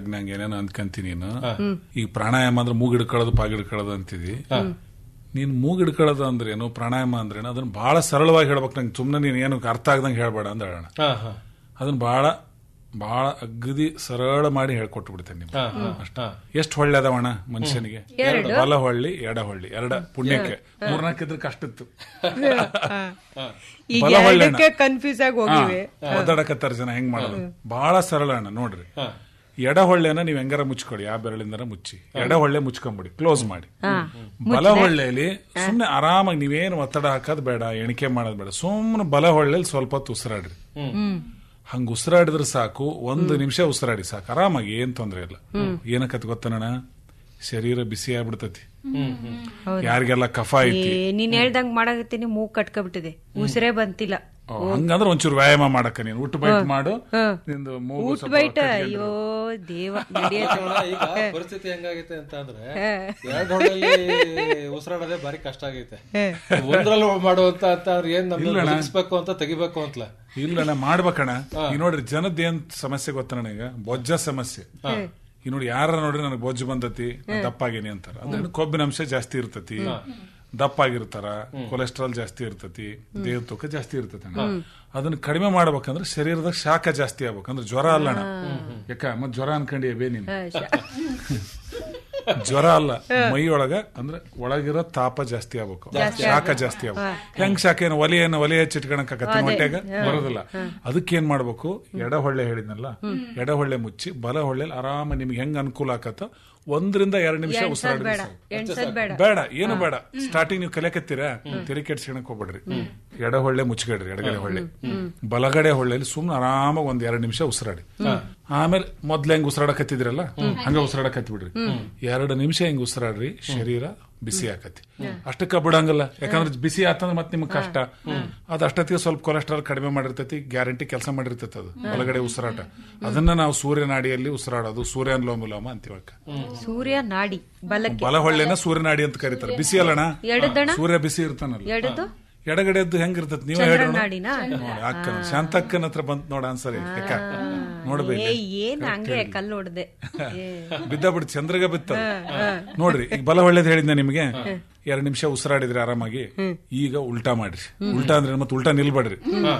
ನಂಗೆ ಏನೇನೋ ಅನ್ಕಂತೀನಿ ನೀನು ಈಗ ಪ್ರಾಣಾಯಾಮ ಅಂದ್ರೆ ಮೂಗ್ ಹಿಡ್ಕೊಳ್ಳೋದು ಪಾಗ್ ಹಿಡ್ಕೊಳ್ಳೋದು ಅಂತಿದಿ ನೀನ್ ಮೂಗ್ ಹಿಡ್ಕೊಳ್ಳೋದು ಅಂದ್ರೆ ಏನು ಪ್ರಾಣಾಯಾಮ ಅಂದ್ರೆ ಏನು ಅದನ್ನ ಬಹಳ ಸರಳವಾಗಿ ಹೇಳ್ಬೇಕು ನಂಗೆ ಸುಮ್ಮನೆ ನೀನ್ ಏನು ಅರ್ಥ ಆಗ್ದಂಗೆ ಹೇಳ್ಬೇಡ ಅಂತ ಹೇಳೋಣ ಹಾ ಹಾ ಅದನ್ನ ಬಹಳ ಬಹಳ ಅಗದಿ ಸರಳ ಮಾಡಿ ಹೇಳ್ಕೊಟ್ಟು ಬಿಡ್ತೇನೆ ನಿಮ್ಗೆ ಹಾ ಹಾ ಹಾ ಎಷ್ಟು ಹೊಳ್ಳೆ ಅದಾವಣ ಮನುಷ್ಯನಿಗೆ ಬಲ ಹೊಳ್ಳಿ ಎಡ ಹೊಳ್ಳಿ ಎರಡ ಪುಣ್ಯಕ್ಕೆ ಮೂರ್ನಾಲ್ಕಿದ್ರೆ ಕಷ್ಟ ಇತ್ತು ಈಗ ಬಲ ಹೊಳ್ಳೆ ಎರಡಕ್ಕೆ ಕನ್ಫ್ಯೂಸ್ ಆಗಿ ಹೋಗಿವೆ ಒದ್ದಾಡಕತ್ತಾರ ಜನ ಹೆಂಗ್ ಮಾಡೋದು ಬಹಳ ಸರಳ ಅಣ್ಣ ನೋಡ್ರಿ ಎಡ ಹೊಳ್ಳೆನ ನೀವ್ ಹೆಂಗಾರ ಮುಚ್ಕೊಳ್ಳಿ ಯಾವ ಬೆರಳಿಂದಾರ ಮುಚ್ಚಿ ಎಡ ಹೊಳ್ಳೆ ಮುಚ್ಕೊಂಬಿಡಿ ಕ್ಲೋಸ್ ಮಾಡಿ ಬಲ ಹೊಳ್ಳೆಲಿ ಸುಮ್ನೆ ಆರಾಮಾಗಿ ನೀವೇನು ಒತ್ತಡ ಹಾಕೋದ್ ಬೇಡ ಎಣಿಕೆ ಮಾಡೋದ್ ಬೇಡ ಸುಮ್ನೆ ಬಲ ಹೊಳ್ಳೆಲಿ ಸ್ವಲ್ಪ ಹೊತ್ತು ಉಸಿರಾಡ್ರಿ ಹಂಗ ಉಸಿರಾಡಿದ್ರೆ ಸಾಕು ಒಂದು ನಿಮಿಷ ಉಸಿರಾಡಿ ಸಾಕು ಆರಾಮಾಗಿ ಏನ್ ತೊಂದ್ರೆ ಇಲ್ಲ ಏನಕ್ಕತ್ ಗೊತ್ತನಣ್ಣ ಶರೀರ ಬಿಸಿ ಆಗ್ಬಿಡ್ತತಿ ಯಾರಿಗೆಲ್ಲ ಕಫ ಐತಿ ಏ, ನೀನ್ ಹೇಳ್ದಂಗ್ ಮಾಡಕತ್ತೀನಿ ಮೂಗ್ ಕಟ್ಕೊಬಿಟ್ಟಿದೆ ಉಸಿರೇ ಬಂತಿಲ್ಲ ಓ, ಹಂಗಂದ್ರೆ ಒಂಚೂರು ವ್ಯಾಯಾಮ ಮಾಡಕ್ಕ ನೀನು ಊಟ ಬೈಟ್ ಮಾಡು ನಿಂದು ಮೂಗು ಊಟ ಸ್ವಲ್ಪ ಬೈಟ ಕಟ್ಕೊಂಡು ಅಯ್ಯೋ ದೇವ ನಡೆಯತ್ತೆ ನೋಡ, ಈಗ ಪರಿಸ್ಥಿತಿ ಹೆಂಗಾಗೈತೆ ಅಂತ ಅಂದ್ರೆ ಎರಡ್ ಹೊಳೆಯಲ್ಲಿ ಉಸಿರಾಡೋದೇ ಬಾರಿ ಕಷ್ಟ ಆಗೈತೆ ಒಂದ್ರಲ್ಲಿ ಮಾಡುವಂತ ಅಂತ ಅವ್ರು ಏನ್ ನಮ್ಗೆ ಬದುಕಿಸ್ಬೇಕು ಅಂತ ತೆಗಿಬೇಕು ಅಂತಲ ಇಲ್ಲಣ್ಣ ಮಾಡ್ಬೇಕಣ್ಣ ಈಗ ನೋಡ್ರಿ ಜನದ ಏನ್ ಸಮಸ್ಯೆ ಗೊತ್ತಣ್ಣ ಈಗ ಬೊಜ್ಜ ಸಮಸ್ಯೆ ಈಗ ನೋಡಿ ಯಾರ ನೋಡ್ರಿ ನನಗೆ ಬೊಜ್ಜು ಬಂದತಿ ನಾನ್ ದಪ್ಪಾಗೇನಿ ಅಂತಾರ ಅಂದ್ರೆ ಕೊಬ್ಬಿನ ಅಂಶ ಜಾಸ್ತಿ ಇರ್ತತಿ ದಪ್ಪಾಗಿರ್ತಾರ ಕೊಲೆಸ್ಟ್ರಾಲ್ ಜಾಸ್ತಿ ಇರ್ತತಿ ದೇಹ ತೂಕ ಜಾಸ್ತಿ ಇರ್ತತಿ ಅಣ್ಣ ಅದನ್ನ ಕಡಿಮೆ ಮಾಡ್ಬೇಕಂದ್ರೆ ಶರೀರದಾಗ ಶಾಖ ಜಾಸ್ತಿ ಆಗ್ಬೇಕಂದ್ರೆ ಜ್ವರ ಅಲ್ಲಣ್ಣ ಯಾಕ ಮತ್ ಜ್ವರ ಅನ್ಕೊಂಡಿ ಬೇ ನೀನು ಜ್ವರ ಅಲ್ಲ ಮೈ ಒಳಗ ಅಂದ್ರೆ ಒಳಗಿರೋ ತಾಪ ಜಾಸ್ತಿ ಆಗ್ಬೇಕು ಶಾಖ ಜಾಸ್ತಿ ಆಗ್ಬೇಕು ಹೆಂಗ್ ಶಾಖ ಏನು ಒಲೆ ಏನು ಒಲೆ ಹಚ್ಚಿಟ್ಕೊಳಕಾಗತ್ತೆ ಹೊಟ್ಟೆಗ ಬರೋದಿಲ್ಲ ಅದಕ್ಕೆ ಏನ್ ಮಾಡ್ಬೇಕು ಎಡ ಹೊಳ್ಳೆ ಹೇಳಿದ್ನಲ್ಲ ಎಡ ಹೊಳ್ಳೆ ಮುಚ್ಚಿ ಬಲ ಹೊಳ್ಳೆ ಆರಾಮ ನಿಮ್ಗೆ ಹೆಂಗ್ ಅನುಕೂಲ ಆಕತ್ತ ಒಂದರಿಂದ ಎರಡು ನಿಮಿಷ ಉಸಿರಾಡಿದ್ರೆ ಸಾಕು. ಎಣ್ಸದ್ ಬೇಡ ಬೇಡ ಏನು ಬೇಡ ಸ್ಟಾರ್ಟಿಂಗ್ ನೀವು ಕಲಿಯಕತ್ತೀರಾ ತೆರಿ ಕೆಡ್ಸ್ಕೊಳಕ್ ಹೋಗ್ಬೇಡ್ರಿ ಎಡ ಹೊಳ್ಳೆ ಮುಚ್ಚಿಗಡ್ರಿ ಎಡಗಡೆ ಹೊಳ್ಳೆ ಬಲಗಡೆ ಹೊಳ್ಳೆಲಿ ಸುಮ್ನೆ ಆರಾಮಾಗಿ ಒಂದ್ ಎರಡು ನಿಮಿಷ ಉಸಿರಾಡಿ ಆಮೇಲೆ ಮೊದ್ಲು ಹೆಂಗ್ ಉಸಿರಾಡಕತ್ತಿದ್ರಲ್ಲ ಹಂಗ ಉಸಿರಾಡಕತ್ತಿ ಬಿಡ್ರಿ ಎರಡು ನಿಮಿಷ ಹೆಂಗ್ ಉಸಿರಾಡ್ರಿ ಶರೀರ ಬಿಸಿ ಆಕತಿ ಅಷ್ಟಕ್ಕ ಬಿಡಂಗಲ್ಲ ಯಾಕಂದ್ರೆ ಬಿಸಿ ಆತಂದ್ರೆ ಮತ್ತೆ ನಿಮ್ಗೆ ಕಷ್ಟ ಅದ್ ಅಷ್ಟೊತ್ತಿಗೆ ಸ್ವಲ್ಪ ಕೊಲೆಸ್ಟ್ರಾಲ್ ಕಡಿಮೆ ಮಾಡಿರ್ತೈತಿ ಗ್ಯಾರಂಟಿ ಕೆಲಸ ಮಾಡಿರ್ತೈತಿ ಅದು ಬಲಗಡೆ ಉಸಿರಾಟ ಅದನ್ನ ನಾವು ಸೂರ್ಯನಾಡಿಯಲ್ಲಿ ಉಸಿರಾಡೋದು ಸೂರ್ಯಾನುಲೋಮ ಅಂತೀವಿ ಅಕ್ಕ ಸೂರ್ಯ ನಾಡಿ ಬಲಕ್ಕೆ ಬಲ ಹೊಳ್ಳೆನ ಸೂರ್ಯನಾಡಿ ಅಂತ ಕರೀತಾರೆ ಬಿಸಿ ಅಲ್ಲಣ್ಣ ಎಡದಣ ಸೂರ್ಯ ಬಿಸಿ ಇರ್ತಾನಲ್ಲ ಎಡದು ಎಡಗಡೆದ್ದು ಹೆಂಗಿರ್ತೈತಿ ನೀವೇ ಹೇಳಿ ನೋಡು. ನಾಡಿನ ನೋಡಿ ಅಕ್ಕನ ಶಾಂತಕ್ಕನ ಹತ್ರ ಬಂತ್ ನೋಡ ಆನ್ಸರ್ ಯಾಕ ನೋಡ್ಬೇಕು ಏ ಏನ್ ಹಂಗೆ ಕಲ್ಲು ಹೊಡ್ದೆ ಏ, ಬಿದ್ದ ಬಿಡ್ ಚಂದ್ರಗ ಬಿತ್ತ ನೋಡ್ರಿ ಈಗ ಬಲ ಒಳ್ಳೇದ್ ಹೇಳಿದ್ನ ನಿಮ್ಗೆ ಎರಡ್ ನಿಮಿಷ ಉಸಿರಾಡಿದ್ರಿ ಆರಾಮಾಗಿ ಈಗ ಉಲ್ಟಾ ಮಾಡ್ರಿ ಉಲ್ಟಾ ಅಂದ್ರೆ ಮತ್ತೆ ಉಲ್ಟಾ ನಿಲ್ಬೇಡ್ರಿ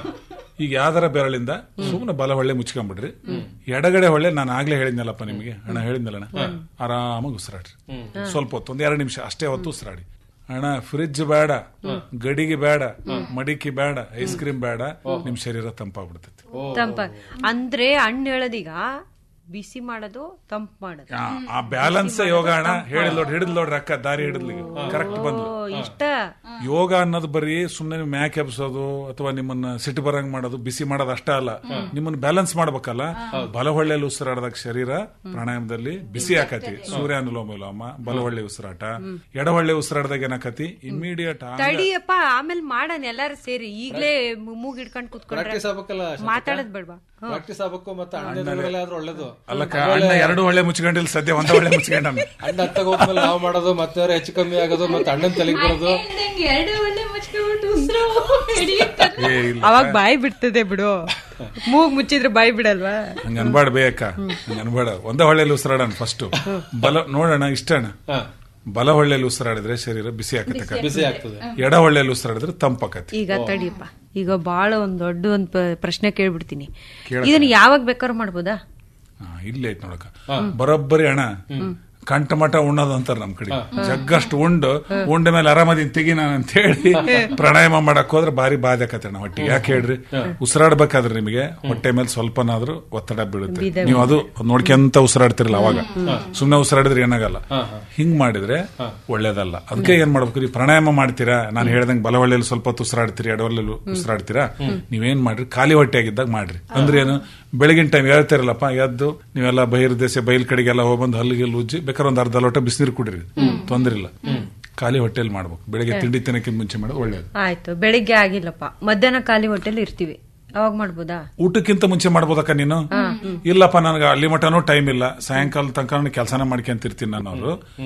ಈಗ ಯಾವ್ದಾರ ಬೆರಳಿಂದ ಸುಮ್ನೆ ಬಲ ಹೊಳ್ಳೆ ಮುಚ್ಕೊಂಡ್ಬಿಡ್ರಿ ಎಡಗಡೆ ಹೊಳ್ಳೆ ನಾನು ಆಗ್ಲೇ ಹೇಳಿದ್ನಲ್ಲಪ್ಪ ನಿಮ್ಗೆ ಅಣ್ಣ ಹೇಳಿದ್ನಲ್ಲ ಆರಾಮಾಗಿ ಉಸಿರಾಡ್ರಿ ಸ್ವಲ್ಪ ಹೊತ್ತು ಒಂದ್ ಎರಡು ನಿಮಿಷ ಅಷ್ಟೇ ಹೊತ್ತು ಉಸಿರಾಡಿ ಅಣ್ಣ ಫ್ರಿಜ್ ಬೇಡ ಗಡಿಗೆ ಬೇಡ ಮಡಿಕೆ ಬೇಡ ಐಸ್ ಕ್ರೀಮ್ ಬೇಡ ನಿಮ್ ಶರೀರ ತಂಪಾಗ್ಬಿಡ್ತೈತಿ ತಂಪ ಅಂದ್ರೆ ಹಣ್ಣು ಹೇಳೋದೀಗ ಬಿಸಿ ಮಾಡೋದು ತಂಪು ಮಾಡೋದು ಆ- ಆ ಬ್ಯಾಲೆನ್ಸ್ ಯೋಗ ಅಣ್ಣ ಹೇಳಿದ್ ನೋಡ್ರಿ ಹಿಡಿದ್ ನೋಡ್ರಿ ಅಕ್ಕ ದಾರಿ ಹಿಡಿದ್ಲಿ ಕರೆಕ್ಟ್ ಬಂದ್ಲು ಓ ಇಷ್ಟ ಯೋಗ ಅನ್ನೋದು ಬರೀ ಸುಮ್ಮನೆ ನೀವು ಮ್ಯಾಕ್ ಎಬ್ಸೋದು ಅಥವಾ ನಿಮ್ಮನ್ನ ಸಿಟ್ಟು ಬರಂಗ್ ಮಾಡೋದು ಬಿಸಿ ಮಾಡೋದು ಅಷ್ಟೇ ಅಲ್ಲ ನಿಮ್ಮನ್ನ ಬ್ಯಾಲೆನ್ಸ್ ಮಾಡ್ಬೇಕಲ್ಲ ಬಲಹೊಳ್ಳೆಯಲ್ಲಿ ಉಸಿರಾಡದಾಗ ಶರೀರ ಪ್ರಾಣಾಯಾಮದಲ್ಲಿ ಬಿಸಿ ಆಕತಿ ಸೂರ್ಯಾನುಲೋಮ ವಿಲೋಮ ಬಲಹೊಳ್ಳೆ ಉಸಿರಾಟ ಎಡಹೊಳ್ಳೆ ಉಸಿರಾಡದಾಗ ಏನಾಕತಿ ಇಮಿಡಿಯೇಟ್ ತಡಿಯಪ್ಪ ಆಮೇಲೆ ಮಾಡೋಣ ಎಲ್ಲಾರು ಸೇರಿ ಈಗ್ಲೇ ಮು- ಮೂಗ್ ಹಿಡ್ಕೊಂಡ್ ಕುತ್ಕೊಂಡ್ರೆ ಪ್ರಾಕ್ಟೀಸ್ ಆಗ್ಬೇಕಲ್ಲ ಮಾತಾಡೋದ್ ಬೇಡ್ವಾ ಪ್ರಾಕ್ಟೀಸ್ ಆಗ್ಬೇಕು ಮತ್ತೆ ಅಣ್ಣ ಆದ್ರೂ ಒಳ್ಳೇದು ಅಲ್ಲಕ್ಕ ಅಣ್ಣ ಎರಡು ಒಳ್ಳೆ ಮುಚ್ಕೊಂಡಿಲ್ಲ ಸದ್ಯ ಒಂದ ಒಳ್ಳೆ ಮುಚ್ಕೊಂಡ ಅಣ್ಣ ಹತ್ತಾಗ ಹೋದ್ಮೇಲೆ ನಾವು ಮಾಡೋದು ಮತ್ತೆ ಅವ್ರು ಹೆಚ್ಚು ಕಮ್ಮಿ ಆಗೋದು ಮತ್ತೆ ಅಣ್ಣನ ತಲೆಗೆ ಬರೋದು ಎರಡು ಒಳ್ಳೆ ಮುಚ್ಕೊಂಡ್ಬಿಟ್ಟು ಉಸಿರು ಹಿಡಿಯುತ್ತೆ ಏ ಇಲ್ಲ ಅವಾಗ ಬಾಯಿ ಬಿಡ್ತದೆ ಬಿಡು ಮೂಗ್ ಮುಚ್ಚಿದ್ರೆ ಬಾಯಿ ಬಿಡಲ್ವಾ ಹಂಗ ಅನ್ಬೇಡ ಬೇಕ ಹಂಗ ಅನ್ಬೇಡ ಒಂದ ಹೊಳ್ಳೆಯಲ್ಲಿ ಉಸಿರಾಡೋಣ ಫಸ್ಟ್ ಬಲ ನೋಡೋಣ ಇಷ್ಟ ಅಣ್ಣ ಹಾ ಬಲ ಹೊಳ್ಳೆಯಲ್ಲಿ ಉಸಿರಾಡಿದ್ರೆ ಶರೀರ ಬಿಸಿ ಆಕತ್ತೆ ಬಿಸಿ ಆಗ್ತದೆ ಎಡ ಹೊಳ್ಳೆಯಲ್ಲಿ ಉಸಿರಾಡಿದ್ರೆ ತಂಪಾಕತಿ ಈಗ ತಡಿಯಪ್ಪ ಈಗ ಬಾಳ ಒಂದ್ ದೊಡ್ಡ ಒಂದ್ ಪ- ಪ್ರಶ್ನೆ ಕೇಳ್ಬಿಡ್ತೀನಿ ಇದನ್ನ ಯಾವಾಗ ಬೇಕಾದ್ರೂ ಮಾಡ್ಬೋದಾ ಹಾ, ಇಲ್ಲೇ ಐತ್ ನೋಡಕ ಬರೋಬ್ಬರಿ ಅಣ್ಣ ಕಂಠ ಮಠ ಉಣ್ಣೋದು ಅಂತಾರ ನಮ್ ಕಡೆ ಜಗ್ಗಷ್ಟು ಉಂಡು ಉಂಡ ಮೇಲೆ ಆರಾಮದಿನ್ ತೆಗಿ ನಾನು ಅಂತ ಹೇಳಿ ಪ್ರಾಣಾಯಾಮ ಮಾಡಕ್ ಹೋದ್ರೆ ಬಾರಿ ಬಾಧಕತ್ತೆ ಅಣ್ಣ ಹೊಟ್ಟೆ ಯಾಕೆ ಹೇಳ್ರಿ ಉಸಿರಾಡ್ಬೇಕಾದ್ರೆ ನಿಮಗೆ ಹೊಟ್ಟೆ ಮೇಲೆ ಸ್ವಲ್ಪನಾದ್ರೂ ಒತ್ತಡ ಬೀಳುತ್ತೆ ನೀವು ಅದು ನೋಡ್ಕೊಂತ ಉಸಿರಾಡ್ತಿರಲ್ಲ ಅವಾಗ ಸುಮ್ನೆ ಉಸಿರಾಡಿದ್ರೆ ಏನಾಗಲ್ಲ ಹಿಂಗ್ ಮಾಡಿದ್ರೆ ಒಳ್ಳೇದಲ್ಲ ಅದಕ್ಕೆ ಏನ್ ಮಾಡ್ಬೇಕು ನೀವು ಪ್ರಾಣಾಯಾಮ ಮಾಡ್ತೀರಾ ನಾನು ಹೇಳ್ದಂಗೆ ಬಲವಳ್ಳಿಯಲ್ಲಿ ಸ್ವಲ್ಪ ಹೊತ್ತು ಉಸಿರಾಡ್ತೀರಿ ಎಡವಳ್ಳಿ ಉಸಿರಾಡ್ತೀರಾ ನೀವೇನ್ ಮಾಡ್ರಿ ಖಾಲಿ ಹೊಟ್ಟೆಯಾಗಿದ್ದಾಗ ಮಾಡ್ರಿ ಅಂದ್ರೆ ಏನು ಬೆಳಗಿನ ಟೈಮ್ ಹೇಳ್ತಿರಲ್ಲಪ್ಪ ಎದ್ದು ನೀವೆಲ್ಲ ಬಹಿರ್ ದೇಶ ಬಯಲ್ ಕಡೆಗೆಲ್ಲ ಹೋಗ್ಬಂದು ಹಲ್ಲಿಗೆ ಉಜ್ಜಿ ಬೇಕಾದ್ರೆ ಒಂದ್ ಅರ್ಧ ಲೋಟ ಬಿಸಿನೀರು ಕುಡಿರಿ ತೊಂದ್ರೆ ಇಲ್ಲ ಖಾಲಿ ಹೊಟ್ಟೆಲಿ ಮಾಡ್ಬೇಕು ಬೆಳಿಗ್ಗೆ ತಿಂಡಿ ತಿನ್ನಕ್ಕಿಂತ ಮುಂಚೆ ಮಾಡೋದು ಒಳ್ಳೇದು ಆಯ್ತು ಬೆಳಿಗ್ಗೆ ಆಗಿಲ್ಲಪ್ಪ ಮಧ್ಯಾಹ್ನ ಖಾಲಿ ಹೊಟ್ಟೆಲಿ ಇರ್ತೀವಿ ಅವಾಗ ಮಾಡ್ಬೋದಾ ಊಟಕ್ಕಿಂತ ಮುಂಚೆ ಮಾಡ್ಬೋದಕ್ಕ ನೀನು ಇಲ್ಲಪ್ಪ ನನಗೆ ಅಲ್ಲಿ ಮಟನೂ ಟೈಮ್ ಇಲ್ಲ ಸಾಯಂಕಾಲ ತನಕ ಕೆಲಸನ ಮಾಡ್ಕೊಂತಿರ್ತೀನಿ ನಾನು ಅವರು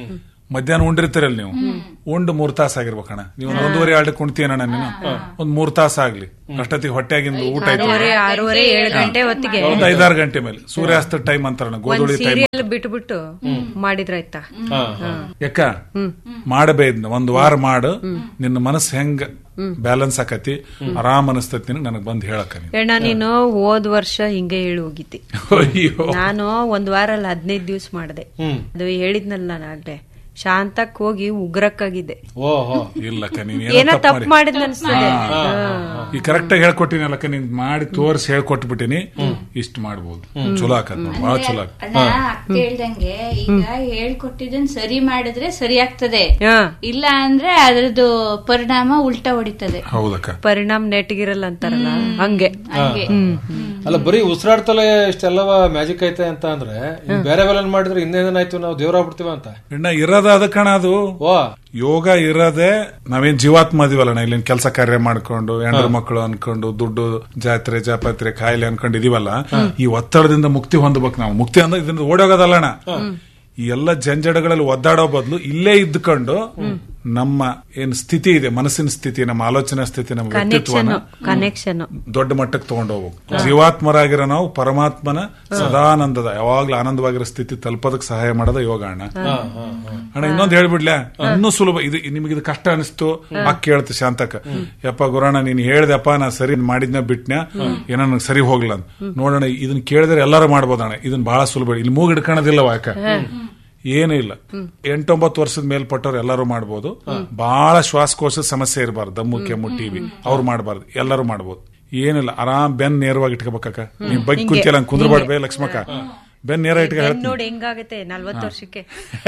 ಮಧ್ಯಾಹ್ನ ಉಂಡಿರ್ತೀರಲ್ಲ ನೀವು ಉಂಡು ಮೂರ್ ತಾಸ ಆಗಿರ್ಬೇಕಣ್ಣ ನೀವು ಒಂದ್ ಒಂದೂವರೆ ಎರಡಕ್ಕೆ ಉಣ್ತೀಯಣ್ಣ ನೀನು ಒಂದ್ ಮೂರ್ ತಾಸ ಆಗ್ಲಿ ಅಷ್ಟೊತ್ತಿಗೆ ಹೊಟ್ಟೆಗಿಂದ ಊಟ ಆಯ್ತು ಆರೂವರೆ ಆರೂವರೆ ಏಳು ಗಂಟೆ ಹೊತ್ತಿಗೆ ಒಂದ್ ಐದಾರು ಗಂಟೆ ಮೇಲೆ ಸೂರ್ಯಾಸ್ತ ಟೈಮ್ ಅಂತಾರಣ್ಣ ಒಂದ್ ಗೋಧುಳಿ ಟೈಮ್ ಸೀರಿಯಲ್ ಬಿಟ್ಬಿಟ್ಟು ಮಾಡಿದ್ರಾಯ್ತಾ ಹಾ, ಹಾ. ಯಾಕ ಮಾಡಬೇ ಇದ್ನ ಒಂದ್ ವಾರ ಮಾಡು ನಿನ್ನ ಮನಸ್ಸು ಹೆಂಗ ಬ್ಯಾಲೆನ್ಸ್ ಆಕತಿ ಆರಾಮ್ ಅನಸ್ತತಿ ನನಗ್ ಬಂದ್ ಹೇಳಕ್ಕ ನೀನು ಅಣ್ಣ ನೀನು ಹೋದ್ ವರ್ಷ ಹಿಂಗೆ ಹೇಳಿ ಹೋಗಿದ್ದಿ ಅಯ್ಯೋ ನಾನು ಒಂದ್ ವಾರ ಅಲ್ಲ ಹದಿನೈದು ದಿವ್ಸ ಮಾಡಿದೆ ಹ್ಮ್ ಅದು ಹೇಳಿದ್ನಲ್ಲ ನಾನು ಆಗ್ಲೇ ಶಾಂತಕ್ ಹೋಗಿ ಉಗ್ರಕ್ಕಾಗಿದ್ದೆ ಓಹೋ ಇಲ್ಲಕ್ಕ ನೀನ್ ಏನೋ ಏನೋ ತಪ್ಪು ಮಾಡಿದ್ ಅನ್ಸ್ತದೆ ಈ ಕರೆಕ್ಟ್ ಆಗಿ ಹೇಳ್ಕೊಟ್ಟಿನಲ್ಲಕ್ಕ ನೀನ್ ಮಾಡಿ ತೋರಿಸಿ ಹೇಳ್ಕೊಟ್ಬಿಟ್ಟಿನಿ ಇಷ್ಟ ಮಾಡ್ಬೋದು ಚಲೋ ಆಕತ್ ನೋಡ್ ಬಾಳ ಚಲೋ ಆಕತ್ ಅಣ್ಣ ಅಕ್ಕ ಹೇಳ್ದಂಗೆ ಈಗ ಹೇಳ್ಕೊಟ್ಟಿದ್ದನ್ ಸರಿ ಮಾಡಿದ್ರೆ ಸರಿ ಆಗ್ತದೆ ಹಾ ಇಲ್ಲ ಅಂದ್ರೆ ಅದ್ರದ್ದು ಪರಿಣಾಮ ಉಲ್ಟಾ ಹೊಡಿತದೆ ಹೌದಕ್ಕ ಪರಿಣಾಮ ನೆಟ್ಗಿರಲ್ಲ ಅಂತಾರಲ್ಲ ಹಂಗೆ ಹಂಗೆ ಅಲ್ಲ ಬರೀ ಉಸಿರಾಡ್ತಲೇ ಇಷ್ಟೆಲ್ಲವ ಮ್ಯಾಜಿಕ್ ಐತೆ ಅಂತ ಅಂದ್ರೆ ಇನ್ ಬೇರೆ ಬೇರೆ ಮಾಡಿದ್ರೆ ಇನ್ನೇನಾಯ್ತು ನಾವು ದೇವ್ರಾಗ್ಬಿಡ್ತೀವ ಅಂತ ಇನ್ನ ಇರೋದ ಅದಕ್ಕಣ ಅದು ಓ ಯೋಗ ಇರೋದೇ ನಾವೇನ್ ಜೀವಾತ್ಮ ಅದೀವಲ್ಲ ಇಲ್ಲಿನ ಕೆಲಸ ಕಾರ್ಯ ಮಾಡ್ಕೊಂಡು ಹೆಂಡ್ರ ಮಕ್ಕಳು ಅನ್ಕೊಂಡು ದುಡ್ಡು ಜಾತ್ರೆ ಜಾಪತ್ರೆ ಕಾಯಿಲೆ ಅನ್ಕೊಂಡು ಇದೀವಲ್ಲ ಈ ಒತ್ತಡದಿಂದ ಮುಕ್ತಿ ಹೊಂದಬೇಕು ನಾವು ಮುಕ್ತಿ ಅಂದ್ರೆ ಇದರಿಂದ ಓಡೋಗೋದಲ್ಲಣ್ಣ ಈ ಎಲ್ಲ ಜಂಜಡಗಳಲ್ಲಿ ಒದ್ದಾಡೋ ಬದಲು ಇಲ್ಲೇ ಇದ್ಕೊಂಡು ನಮ್ಮ ಏನ್ ಸ್ಥಿತಿ ಇದೆ ಮನಸ್ಸಿನ ಸ್ಥಿತಿ ನಮ್ಮ ಆಲೋಚನಾ ಸ್ಥಿತಿ ನಮ್ಮ ಕನೆಕ್ಷನ್ ವ್ಯಕ್ತಿತ್ವನ ಕನೆಕ್ಷನ್ ದೊಡ್ಡ ಮಟ್ಟಕ್ಕೆ ತಗೊಂಡು ಹೋಗ್ಬೇಕು ಜೀವಾತ್ಮರಾಗಿರೋ ನಾವು ಪರಮಾತ್ಮನ ಸದಾನಂದದ ಯಾವಾಗ್ಲೂ ಆನಂದವಾಗಿರೋ ಸ್ಥಿತಿ ತಲುಪೋದಕ್ಕೆ ಸಹಾಯ ಮಾಡೋದ ಯೋಗ ಅಣ್ಣ ಹಾ ಹಾ ಹಾ ಅಣ್ಣ ಇನ್ನೊಂದ್ ಹೇಳ್ಬಿಡ್ಲ ಇನ್ನೂ ಸುಲಭ ಇದು ನಿಮಗೆ ಇದು ಕಷ್ಟ ಅನಿಸ್ತು ಅಕ್ಕ ಕೇಳ್ತು ಶಾಂತಕ್ಕ ಯಪ್ಪ ಗುರಣ್ಣ ನೀನ್ ಹೇಳ್ದಪ್ಪ ನಾ ಸರಿ ಮಾಡಿದ್ನ ಬಿಟ್ನ ಏನೋ ನಂಗೆ ಸರಿ ಹೋಗ್ಲ ಅಂತ ನೋಡೋಣ ಇದನ್ನ ಕೇಳಿದ್ರೆ ಎಲ್ಲಾರು ಮಾಡ್ಬೋದಣ್ಣ ಇದನ್ನ ಬಹಳ ಸುಲಭ ಇಲ್ಲಿ ಮೂಗ್ ಹಿಡ್ಕೊಳೋದಿಲ್ಲವ ಯಾಕ ಏನೂ ಇಲ್ಲ ಎಂಟೊಂಬತ್ತು ವರ್ಷದ ಮೇಲ್ಪಟ್ಟವ್ರು ಎಲ್ಲರೂ ಮಾಡ್ಬೋದು ಬಹಳ ಶ್ವಾಸಕೋಶದ ಸಮಸ್ಯೆ ಇರಬಾರ್ದು ದಮ್ಮು ಕೆಮ್ಮು ಟಿವಿ ಅವ್ರು ಮಾಡಬಾರ್ದು ಎಲ್ಲರೂ ಮಾಡ್ಬೋದು ಏನಿಲ್ಲ ಆರಾಮ್ ಬೆನ್ ನೇರವಾಗಿ ಇಟ್ಕೋಬೇಕಕ್ಕ ನೀನ್ ಬೈಕ್ ಕುಂತಿಲ್ಲ ಹಂಗ್ ಕುಂದ್ರಬಾರ್ದು ಲಕ್ಷ್ಮಕ್ಕ ಬೆನ್ ನೇರ ಇಟ್ಕ ಹೇಳ್ತೀನಿ ನೋಡಿ ಹೆಂಗಾಗತ್ತೆ ನಲ್ವತ್ತು ವರ್ಷಕ್ಕೆ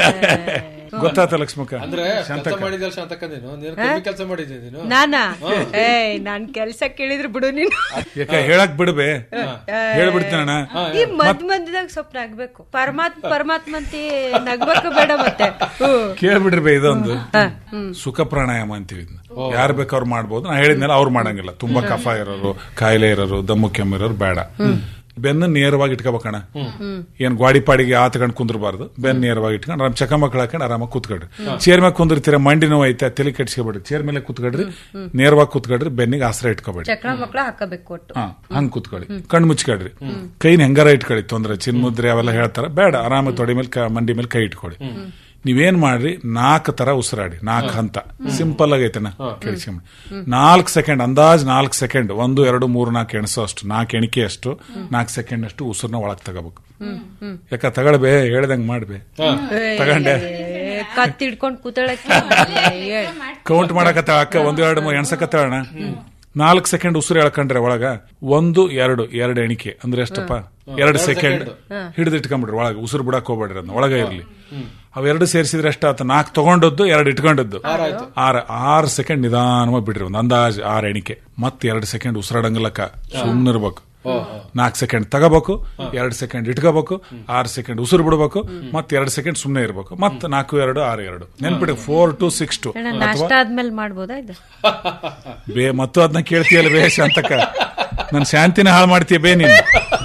ಗೊತ್ತಾತ ಲಕ್ಷ್ಮಕ್ಕ ಅಂದ್ರೆ ಕೆಲಸ ಮಾಡಿದ್ಯಲ್ಲ ಶಾಂತಕ್ಕ ನೀನು ನೀನು ಕಮ್ಮಿ ಕೆಲಸ ಮಾಡಿದ್ದೆ ನೀನು ನಾನಾ ಏಯ್ ನಾನ್ ಕೆಲ್ಸ ಕೇಳಿದ್ರು ಬಿಡು ನೀನು ಯಾಕ ಹೇಳಕ್ ಬಿಡ್ಬೆ ಹೇಳ್ಬಿಡ್ತೀನಣ್ಣ ಈ ಮದ್ ಮಧ್ಯದಾಗ ಸ್ವಲ್ಪ ನಗ್ಬೇಕು ಪರಮಾತ್ಮ ಪರಮಾತ್ಮ ಅಂತ ನಗ್ಬೇಕು ಬೇಡ ಮತ್ತೆ ಹ್ಮ್. ಕೇಳ್ಬಿಡ್ರಿ ಬೇ ಇದೊಂದು ಸುಖ ಪ್ರಾಣಾಯಾಮ ಅಂತೀವಿ ಇದನ್ನ ಯಾರು ಬೇಕಾವ್ರು ಮಾಡ್ಬೋದು ನಾ ಹೇಳಿದ್ನಲ್ಲ ಅವ್ರು ಮಾಡಂಗಿಲ್ಲ ತುಂಬಾ ಕಫ ಇರೋರು ಕಾಯಿಲೆ ಇರೋರು ದಮ್ಮು ಕೆಮ್ಮು ಇರೋರು ಬೇಡ ಬೆನ್ನ ನೇರವಾಗಿ ಇಟ್ಕೋಬೇಕಣ್ಣ ಏನ್ ಗಾಡಿ ಪಾಡಿಗೆ ಆತ್ಕೊಂಡ್ ಕುಂದ್ರಬಾರ್ದು ಬೆನ್ ನೇರವಾಗಿ ಇಟ್ಕೊಂಡು ಆರಾಮ್ ಚಕ ಮಕ್ಕಳು ಹಾಕೊಂಡು ಆರಾಮಾಗಿ ಕೂತ್ಕೊಳ್ರಿ ಚೇರ್ ಮೇಲೆ ಕುಂದಿರ್ತೀರ ಮಂಡಿ ನೋವು ಐತೆ ತಲೆ ಕೆಡ್ಸ್ಕೊಬೇಡ್ರಿ ಚೇರ್ ಮೇಲೆ ಕೂತ್ಕೊಳ್ರಿ ನೇರವಾಗಿ ಕೂತ್ಕೊಳ್ರಿ ಬೆನ್ನಿಗೆ ಆಸರ ಇಟ್ಕೋಬೇಡ್ರಿ ಚಕ್ರ ಮಕ್ಳ ಹಾಕಬೇಕು ಒಟ್ಟು ಹಾ ಹಂಗ್ ಕೂತ್ಕೊಳ್ಳಿ ಕಣ್ ಮುಚ್ಕೊಳ್ರಿ ಕೈನ ಹೆಂಗಾರ ಇಟ್ಕೊಳ್ಳಿ ತೊಂದ್ರೆ ಚಿನ್ಮುದ್ರೆ ಅವೆಲ್ಲ ಹೇಳ್ತಾರ ಬೇಡ ಆರಾಮಾಗಿ ತೊಡೆ ಮೇಲೆ ಕ- ಮಂಡಿ ಮೇಲೆ ಕೈ ಇಟ್ಕೊಳ್ಳಿ ನೀವೇನ್ ಮಾಡ್ರಿ ನಾಲ್ಕು ತರ ಉಸಿರಾಡಿ ನಾಲ್ಕು ಹಂತ ಸಿಂಪಲ್ ಆಗೈತೆನ ಕೇಳಿಸ್ಕೊಂಬ ನಾಲ್ಕು ಸೆಕೆಂಡ್ ಅಂದಾಜ್ ನಾಲ್ಕು ಸೆಕೆಂಡ್ ಒಂದು ಎರಡು ಮೂರು ನಾಲ್ಕು ಎಣಸೋ ಅಷ್ಟು ನಾಲ್ಕು ಎಣಿಕೆ ಅಷ್ಟು ನಾಲ್ಕು ಸೆಕೆಂಡ್ ಅಷ್ಟು ಉಸಿರನ್ನ ಒಳಗ್ ತಗೋಬೇಕು ಯಾಕ ತಗೊಳ್ಬೇ ಹೇಳ್ದಂಗ್ ಮಾಡ್ಬೇ ತಗೊಂಡೆ ಏ, ಕತ್ತಿ ಹಿಡ್ಕೊಂಡ್ ಕೂತಳಕ್ಕೆ ಹೇಳ್. ಕೌಂಟ್ ಮಾಡಕತ್ತ ಅಕ್ಕ ಒಂದು ಎರಡು ಮೂರು ಎಣ್ಸಕತ್ತಾಳಣ ನಾಲ್ಕು ಸೆಕೆಂಡ್ ಉಸಿರು ಎಳ್ಕೊಂಡ್ರೆ ಒಳಗ ಒಂದು ಎರಡು ಎರಡು ಎಣಿಕೆ ಅಂದ್ರೆ ಎಷ್ಟಪ್ಪ ಎರಡು ಸೆಕೆಂಡ್ ಹಿಡಿದು ಇಟ್ಕೊಂಡ್ಬಿಡ್ರಿ ಒಳಗ ಉಸಿರು ಬಿಡಕ್ ಹೋಗ್ಬೇಡ್ರಿ ಅದನ್ನ ಒಳಗ ಇರ್ಲಿ ಅವೆರಡು ಸೇರಿಸಿದ್ರೆ ಎಷ್ಟಾತ ನಾಲ್ಕು ತಗೊಂಡದ್ದು ಎರಡು ಇಟ್ಕೊಂಡದ್ದು ಆರು ಆರು ಸೆಕೆಂಡ್ ನಿಧಾನವಾಗಿ ಬಿಡ್ರಿ ಒಂದು ಅಂದಾಜ್ ಆರು ಎಣಿಕೆ ಮತ್ತೆ ಎರಡು ಸೆಕೆಂಡ್ ಉಸಿರಾಡಂಗಿಲ್ಲಕ್ಕ ಸುಮ್ಮನಿರ್ಬೇಕು ನಾಲ್ಕು ಸೆಕೆಂಡ್ ತಗೋಬೇಕು ಎರಡು ಸೆಕೆಂಡ್ ಇಟ್ಕೋಬೇಕು ಆರು ಸೆಕೆಂಡ್ ಉಸಿರು ಬಿಡ್ಬೇಕು ಮತ್ತೆ ಎರಡು ಸೆಕೆಂಡ್ ಸುಮ್ಮನೆ ಇರ್ಬೇಕು ಮತ್ತೆ ನಾಲ್ಕು ಎರಡು ಆರು ಎರಡು ನೆನ್ಪಿಡಿ ಫೋರ್ ಟು ಸಿಕ್ಸ್ ಟು ಅಣ್ಣ ನಾಷ್ಟ ಆದ್ಮೇಲೆ ಮಾಡ್ಬೋದಾ ಇದು ಬೇ ಮತ್ತು ಅದನ್ನ ಕೇಳ್ತೀಯಲ್ಲ ಬೇ ಶಾಂತಕ್ಕ ನನ್ ಶಾಂತಿನ ಹಾಳು ಮಾಡ್ತೀಯ ಬೇ ನೀನು